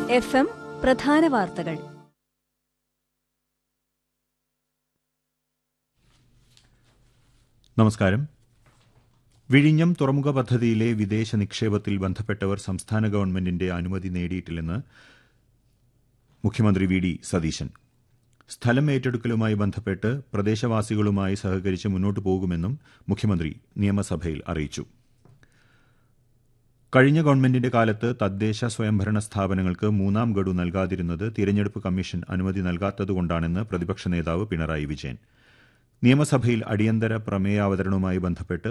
F M പ്രധാന വാർത്തകൾ നമസ്കാരം വിഴിഞ്ഞം തുറമുഖ പദ്ധതിയിലെ വിദേശ നിക്ഷേപത്തിൽ ബന്ധപ്പെട്ടവർ സംസ്ഥാന ഗവൺമെന്റിന്റെ അനുമതി നേടിയിട്ടില്ലെന്ന് മുഖ്യമന്ത്രി വി ഡി സതീശൻ സ്ഥലം ഏറ്റെടുക്കലുമായി ബന്ധപ്പെട്ട് പ്രദേശവാസികളുമായി സഹകരിച്ച് മുന്നോട്ടു പോകുമെന്നും മുഖ്യമന്ത്രി നിയമസഭയിൽ അറിയിച്ചു കഴിഞ്ഞ ഗവൺമെന്റിന്റെ കാലത്ത് തദ്ദേശ സ്വയംഭരണ സ്ഥാപനങ്ങൾക്ക് മൂന്നാം ഗഡു നൽകാതിരുന്നത് തിരഞ്ഞെടുപ്പ് കമ്മീഷൻ അനുമതി നൽകാത്തതുകൊണ്ടാണെന്ന് പ്രതിപക്ഷ നേതാവ് പിണറായി വിജയൻ നിയമസഭയിൽ അടിയന്തര പ്രമേയാവതരണവുമായി ബന്ധപ്പെട്ട്